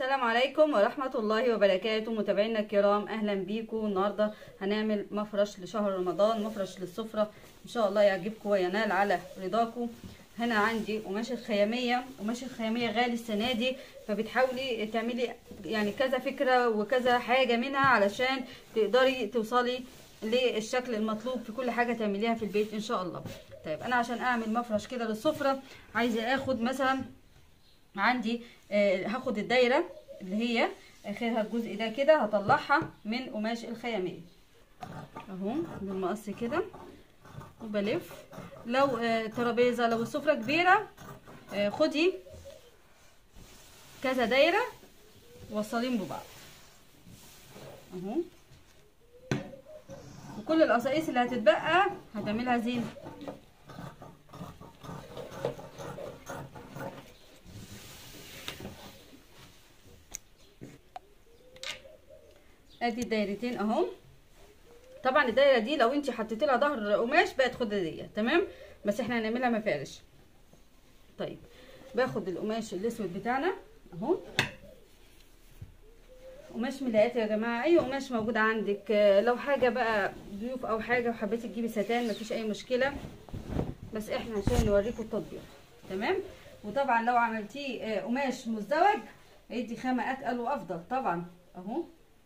السلام عليكم ورحمة الله وبركاته متابعينا الكرام اهلا بيكم النهاردة هنعمل مفرش لشهر رمضان مفرش للسفرة ان شاء الله يعجبكم وينال على رضاكم هنا عندي قماش الخيامية قماش الخيامية غالي السنة دي فبتحاولي تعملي يعني كذا فكرة وكذا حاجة منها علشان تقدري توصلي للشكل المطلوب في كل حاجة تعمليها في البيت ان شاء الله طيب انا عشان اعمل مفرش كده للسفرة عايزة اخد مثلا عندي آه هاخد الدايرة اللي هي اخرها الجزء ده كده هطلعها من قماش الخيامية اهو بالمقص كده وبلف لو آه ترابيزة لو السفرة كبيرة آه خدي كذا دايرة وصلين ببعض اهو وكل القصايص اللي هتتبقى هتعملها زينه ادي الدايرتين اهو طبعا الدايره دي لو انت حطيت لها ظهر قماش بقت خداديه تمام بس احنا هنعملها مفارش طيب باخد القماش الاسود بتاعنا اهو قماش ملايات يا جماعه اي قماش موجود عندك لو حاجه بقى ضيوف او حاجه وحبيتي تجيبي ستان مفيش اي مشكله بس احنا عشان نوريكم التطبيق تمام وطبعا لو عملتيه قماش مزدوج هيدي خامه اتقل وافضل طبعا اهو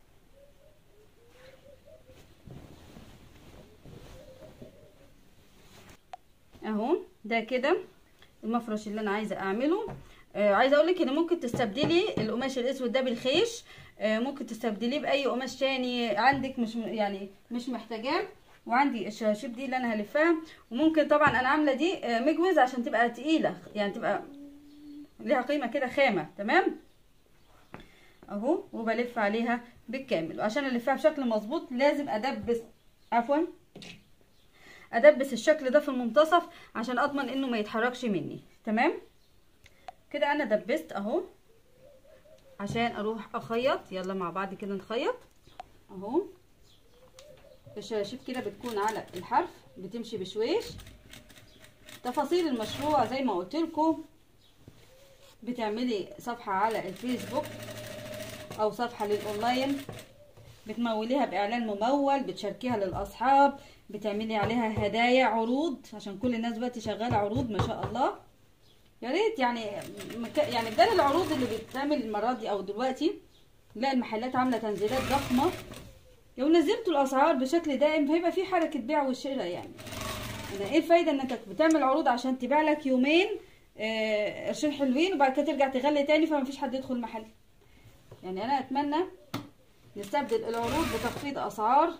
اهو ده كده المفرش اللي انا عايزه اعمله آه عايزه اقول لك ان ممكن تستبدلي القماش الاسود ده بالخيش آه ممكن تستبدليه باي قماش تاني عندك مش يعني مش محتاجاه وعندي الشراشيب دي اللي انا هلفها وممكن طبعا انا عامله دي آه مجوز عشان تبقى تقيله يعني تبقى ليها قيمه كده خامه تمام اهو وبلف عليها بالكامل وعشان الفها بشكل مظبوط لازم ادبس عفوا ادبس الشكل ده في المنتصف عشان اضمن انه ما يتحركش مني تمام كده انا دبست اهو عشان اروح اخيط يلا مع بعض كده نخيط اهو الشراشيب كده بتكون على الحرف بتمشي بشويش تفاصيل المشروع زي ما قلت لكم بتعملي صفحه على الفيسبوك او صفحه للاونلاين بتموليها باعلان ممول بتشاركيها للاصحاب بتعملي عليها هدايا عروض عشان كل الناس دلوقتي شغاله عروض ما شاء الله يا ريت يعني يعني بدل العروض اللي بتتعمل المره دي او دلوقتي لا المحلات عامله تنزيلات ضخمه لو نزلتوا الاسعار بشكل دائم هيبقى في حركه بيع وشراء يعني انا ايه الفايده انك بتعمل عروض عشان تبيع لك يومين قرشين آه حلوين وبعد كده ترجع تغلي تاني فمفيش حد يدخل المحل يعني انا اتمنى نستبدل العروض بتخفيض اسعار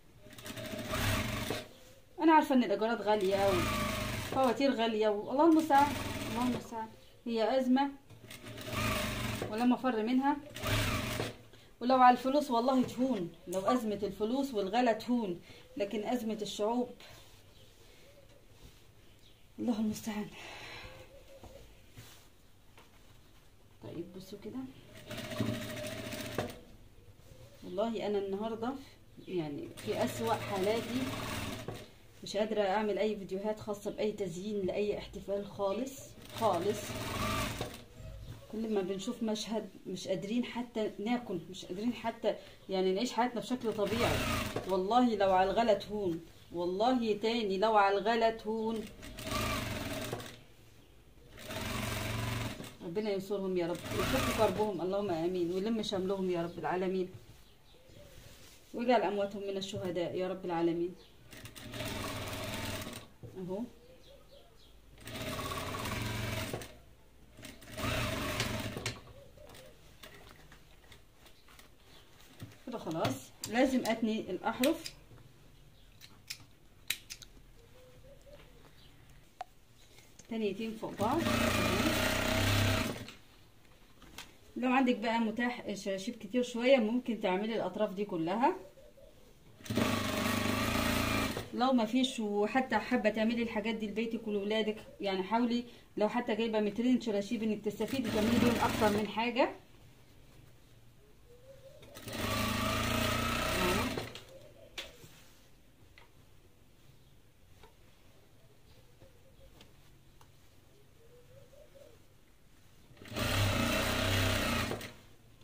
انا عارفه ان الايجارات غاليه وفواتير غاليه والله المستعان الله المستعان هي ازمه ولا مفر منها ولو على الفلوس والله تهون لو ازمه الفلوس والغلا تهون لكن ازمه الشعوب الله المستعان طيب بصوا كده والله انا النهارده يعني في اسوا حالاتي مش قادرة اعمل اي فيديوهات خاصة باي تزيين لاي احتفال خالص خالص كل ما بنشوف مشهد مش قادرين حتى ناكل مش قادرين حتى يعني نعيش حياتنا بشكل طبيعي والله لو على الغلا تهون والله تاني لو على الغلا تهون ربنا ينصرهم يا رب ويفك كربهم اللهم امين ويلم شملهم يا رب العالمين ويجعل امواتهم من الشهداء يا رب العالمين اهو كده خلاص لازم اتني الاحرف تانيتين فوق بعض لو عندك بقى متاح شراشيب كتير شويه ممكن تعملي الاطراف دي كلها لو ما فيش وحتى حابه تعملي الحاجات دي لبيتك ولولادك يعني حاولي لو حتى جايبه مترين شراشيب انك تستفيدي تعملي بيهم اكتر من حاجه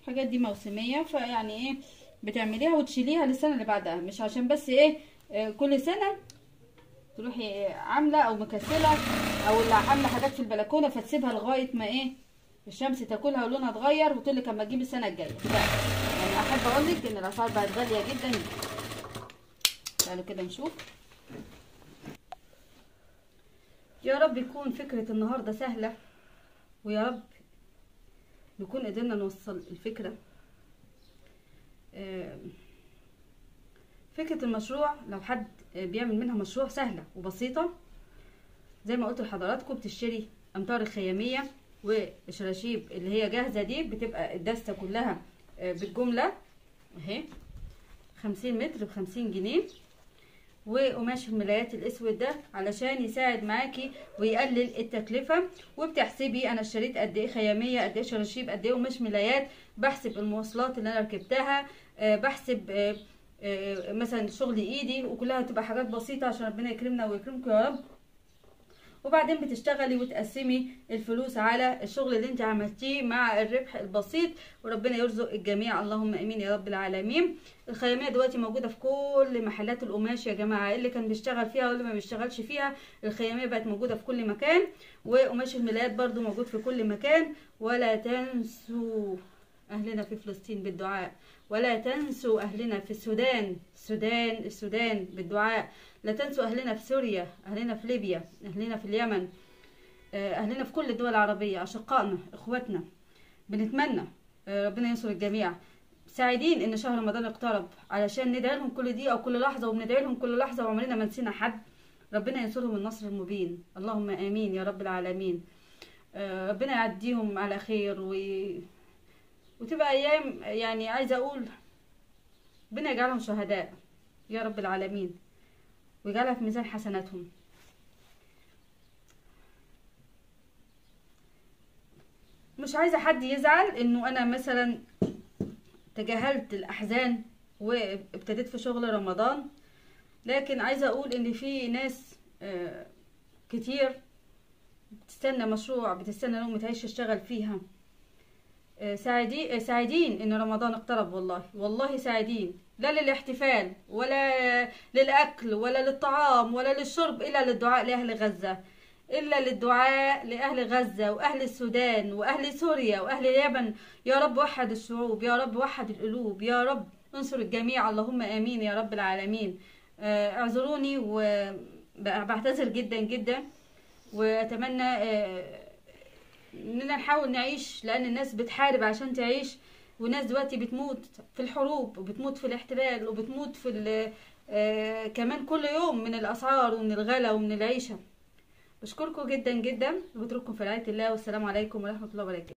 الحاجات دي موسميه فيعني ايه بتعمليها وتشيليها للسنه اللي بعدها مش عشان بس ايه آه، كل سنه تروحي عامله او مكسله او اللي عامله حاجات في البلكونه فتسيبها لغايه ما ايه الشمس تاكلها ولونها اتغير وتقول لك اما تجيب السنه الجايه لا يعني احب اقول لك ان الاسعار بقت غاليه جدا تعالوا كده نشوف يا رب يكون فكره النهارده سهله ويا رب نكون قدرنا نوصل الفكره آه، فكره المشروع لو حد بيعمل منها مشروع سهله وبسيطه زي ما قلت لحضراتكم بتشتري امتار الخياميه والشراشيب اللي هي جاهزه دي بتبقى الدسته كلها آه، بالجمله اهي خمسين متر بخمسين جنيه وقماش الملايات الاسود ده علشان يساعد معاكي ويقلل التكلفه وبتحسبي انا اشتريت قد ايه خياميه قد ايه شراشيب قد ايه قماش ملايات بحسب المواصلات اللي انا ركبتها آه، بحسب آه، آه، مثلا شغل ايدي وكلها تبقى حاجات بسيطه عشان ربنا يكرمنا ويكرمكم يا رب وبعدين بتشتغلي وتقسمي الفلوس على الشغل اللي انت عملتيه مع الربح البسيط وربنا يرزق الجميع اللهم امين يا رب العالمين الخياميه دلوقتي موجوده في كل محلات القماش يا جماعه اللي كان بيشتغل فيها واللي ما بيشتغلش فيها الخياميه بقت موجوده في كل مكان وقماش الملايات برضو موجود في كل مكان ولا تنسوا اهلنا في فلسطين بالدعاء ولا تنسوا اهلنا في السودان السودان السودان بالدعاء لا تنسوا اهلنا في سوريا اهلنا في ليبيا اهلنا في اليمن آه، اهلنا في كل الدول العربيه اشقائنا اخواتنا بنتمنى آه، ربنا ينصر الجميع سعيدين ان شهر رمضان اقترب علشان ندعي لهم كل دقيقه وكل لحظه وبندعي لهم كل لحظه وعمرنا ما نسينا حد ربنا ينصرهم النصر المبين اللهم امين يا رب العالمين آه، ربنا يعديهم على خير و... وتبقى ايام يعني عايزه اقول ربنا يجعلهم شهداء يا رب العالمين ويجعلها في ميزان حسناتهم مش عايزه حد يزعل انه انا مثلا تجاهلت الاحزان وابتديت في شغل رمضان لكن عايزه اقول ان في ناس آه، كتير بتستنى مشروع بتستنى لقمة عيش تشتغل فيها آه، سعيدين آه، سعيدين ان رمضان اقترب والله والله سعيدين لا للاحتفال ولا للاكل ولا للطعام ولا للشرب الا للدعاء لاهل غزه الا للدعاء لاهل غزه واهل السودان واهل سوريا واهل اليمن يا رب وحد الشعوب يا رب وحد القلوب يا رب انصر الجميع اللهم امين يا رب العالمين آه، اعذروني وبعتذر جدا جدا واتمنى آه، اننا نحاول نعيش لان الناس بتحارب عشان تعيش والناس دلوقتي بتموت في الحروب وبتموت في الاحتلال وبتموت في ال- آه، كمان كل يوم من الاسعار ومن الغلا ومن العيشه بشكركم جدا جدا وبترككم في رعايه الله والسلام عليكم ورحمه الله وبركاته